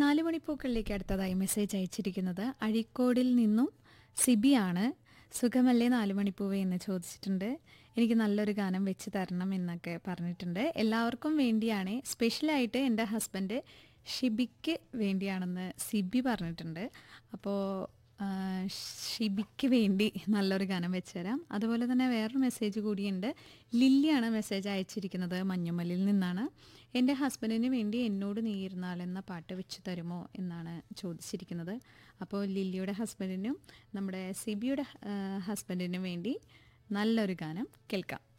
നാല് മണിപ്പൂക്കളിലേക്ക് അടുത്തതായി മെസ്സേജ് അയച്ചിരിക്കുന്നത് അഴീക്കോടിൽ നിന്നും സിബിയാണ് സുഖമല്ലേ നാല് മണിപ്പൂവേ എന്ന് ചോദിച്ചിട്ടുണ്ട് എനിക്ക് നല്ലൊരു ഗാനം വെച്ച് തരണം എന്നൊക്കെ പറഞ്ഞിട്ടുണ്ട് എല്ലാവർക്കും വേണ്ടിയാണ് സ്പെഷ്യലായിട്ട് എൻ്റെ ഹസ്ബൻഡ് ഷിബിക്ക് വേണ്ടിയാണെന്ന് സിബി പറഞ്ഞിട്ടുണ്ട് അപ്പോൾ ആ, ഷിബിക്ക് വേണ്ടി നല്ലൊരു ഗാനം വെച്ച് തരാം അതുപോലെ തന്നെ വേറൊരു മെസ്സേജ് കൂടിയുണ്ട് ലില്ലിയാണ് മെസ്സേജ് അയച്ചിരിക്കുന്നത് മഞ്ഞുമല്ലിൽ നിന്നാണ് എൻ്റെ ഹസ്ബൻഡിന് വേണ്ടി എന്നോട് നീയിരുന്നാൾ എന്ന പാട്ട് വെച്ച് തരുമോ എന്നാണ് ചോദിച്ചിരിക്കുന്നത് അപ്പോൾ ലില്ലിയുടെ ഹസ്ബൻഡിനും നമ്മുടെ സിബിയുടെ ഹസ്ബൻഡിനും വേണ്ടി നല്ലൊരു ഗാനം കേൾക്കാം